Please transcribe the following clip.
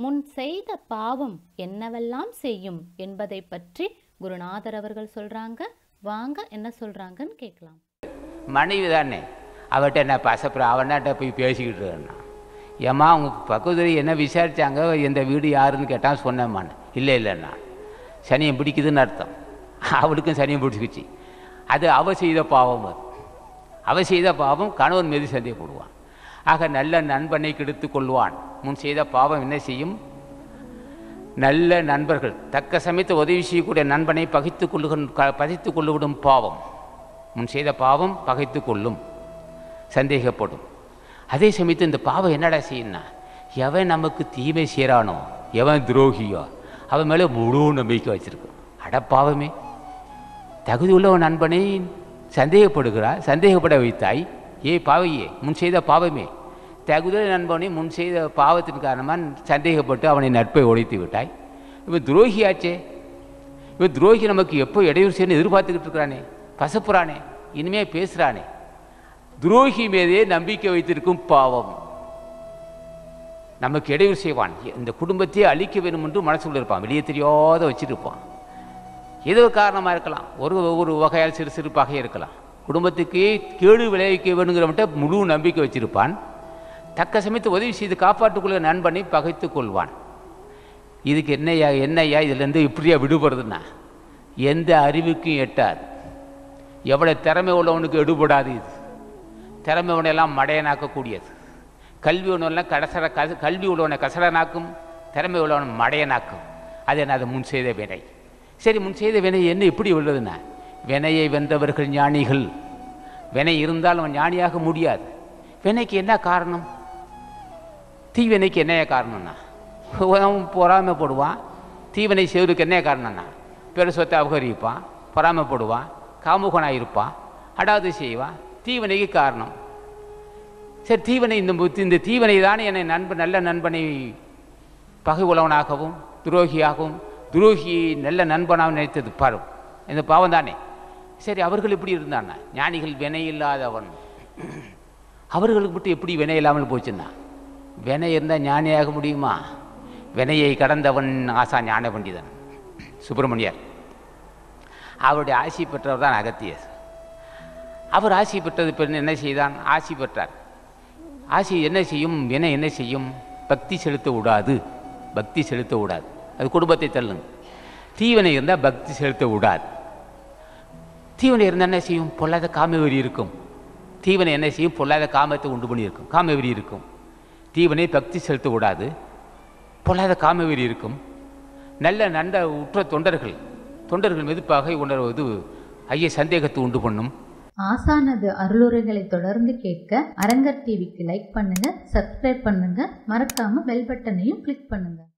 முன் செய்த பாவம் என்னவெல்லாம் செய்யும் என்பதை பற்றி குருநாதர் அவர்கள் சொல்றாங்க வாங்க என்ன சொல்றாங்கன்னு கேட்கலாம் மனைவி தானே அவட்ட என்ன பசப்புற அவனாட்ட போய் பேசிக்கிட்டு இருக்கேன்னா ஏம்மா அவங்க பக்கத்துல என்ன விசாரிச்சாங்க எந்த வீடு யாருன்னு கேட்டால் சொன்னேம்மான்னு இல்லை இல்லைண்ணா சனியம் பிடிக்குதுன்னு அர்த்தம் அவளுக்கும் சனியம் பிடிச்சிக்கிச்சு அது அவ செய்த பாவம் அது அவ செய்த பாவம் கணவன் மீது சந்தேகப்படுவான் ஆக நல்ல நண்பனை கெடுத்து கொள்வான் முன் செய்த பாவம் என்ன செய்யும் நல்ல நண்பர்கள் தக்க சமயத்து உதவி செய்யக்கூடிய நண்பனை பகைத்து கொள்ளுகிற பகைத்து கொள்ளுவிடும் பாவம் முன் செய்த பாவம் பகைத்து கொள்ளும் சந்தேகப்படும் அதே சமயத்து இந்த பாவம் என்னடா செய்யணும்னா எவன் நமக்கு தீமை செய்கிறானோ எவன் துரோகியோ அவன் மேலே முழு நம்பிக்கை வச்சிருக்கும் அட பாவமே தகுதி உள்ள ஒரு நண்பனை சந்தேகப்படுகிறாய் சந்தேகப்பட வைத்தாய் ஏ பாவையே முன் செய்த பாவமே தகுதியுள்ள நண்பனை முன் செய்த பாவத்தின் காரணமாக சந்தேகப்பட்டு அவனை நட்பை ஒழித்து விட்டாய் இவன் துரோகியாச்சே இவன் துரோகி நமக்கு எப்போ இடையூறு செய்யணும் எதிர்பார்த்துக்கிட்டு இருக்கிறானே பசப்புறானே இனிமே பேசுகிறானே துரோகி மீதே நம்பிக்கை வைத்திருக்கும் பாவம் நமக்கு இடையூறு செய்வான் இந்த குடும்பத்தையே அழிக்க வேண்டும் என்று மனசுக்குள்ள இருப்பான் வெளியே தெரியாத வச்சிருப்பான் ஏதோ காரணமாக இருக்கலாம் ஒரு ஒரு வகையால் சிறு சிறு பகை இருக்கலாம் குடும்பத்துக்கு கேடு விளைவிக்க வேணுங்கிற மட்டும் முழு நம்பிக்கை வச்சிருப்பான் தக்க சமயத்து உதவி செய்து காப்பாற்றுக்குள்ள நண்பனை பகைத்து கொள்வான் இதுக்கு என்னையா என்னையா இதுலேருந்து இப்படியா விடுபடுறதுன்னா எந்த அறிவுக்கும் எட்டாது எவ்வளோ திறமை உள்ளவனுக்கு எடுபடாது இது திறமை உடனெல்லாம் மடையனாக்கக்கூடியது கல்வி உள்ளவனெல்லாம் கசர கச கல்வி உள்ளவனை கசடனாக்கும் திறமை உள்ளவன் மடையனாக்கும் அது என்ன அது முன் செய்த வினை சரி முன் செய்த வினை என்ன எப்படி உள்ளதுன்னா வினையை வென்றவர்கள் ஞானிகள் வினை இருந்தால் அவன் ஞானியாக முடியாது வினைக்கு என்ன காரணம் தீவினைக்கு என்னைய காரணம்னா அவன் பொறாமைப்படுவான் தீவினை செய்வதற்கு என்ன காரணம்னா பெருசொத்தை அபகரிப்பான் பொறாமைப்படுவான் காமுகனாக இருப்பான் அடாது செய்வான் தீவினைக்கு காரணம் சரி தீவனை இந்த புத்தி- இந்த தீவனை தானே என்னை நண்பன் நல்ல நண்பனை பகை உழவனாகவும் துரோகியாகவும் துரோகி நல்ல நண்பனாகவும் நினைத்தது பாரு இந்த பாவம் தானே சரி அவர்கள் எப்படி இருந்தான்னா ஞானிகள் வினை இல்லாதவன் அவர்களுக்கு மட்டும் எப்படி வினை இல்லாமல் போச்சுன்னா வினை இருந்தால் ஞானியாக முடியுமா வினையை கடந்தவன் ஆசா ஞான பண்டிதன் சுப்பிரமணியர் அவருடைய ஆசி பெற்றவர் தான் அகத்தியர் அவர் ஆசி பெற்றது பெண் என்ன செய்தான் ஆசி பெற்றார் ஆசி என்ன செய்யும் வினை என்ன செய்யும் பக்தி செலுத்த விடாது பக்தி செலுத்த விடாது அது குடும்பத்தை தள்ளுங்க தீவனை இருந்தால் பக்தி செலுத்த விடாது தீவனை இருந்தால் என்ன செய்யும் பொல்லாத காமவெறி இருக்கும் தீவனை என்ன செய்யும் பொல்லாத காமத்தை உண்டு பண்ணியிருக்கும் காமவெறி இருக்கும் தீவனை பக்தி செலுத்த விடாது பொல்லாத காமவெறி இருக்கும் நல்ல நண்ட உற்ற தொண்டர்கள் தொண்டர்கள் மீது பகை உணர்வது ஐய சந்தேகத்தை உண்டு பண்ணும் ஆசானது அருளுரைகளை தொடர்ந்து கேட்க அரங்கர் டிவிக்கு லைக் பண்ணுங்க சப்ஸ்கிரைப் பண்ணுங்க மறக்காம பெல் பட்டனையும் கிளிக் பண்ணுங்க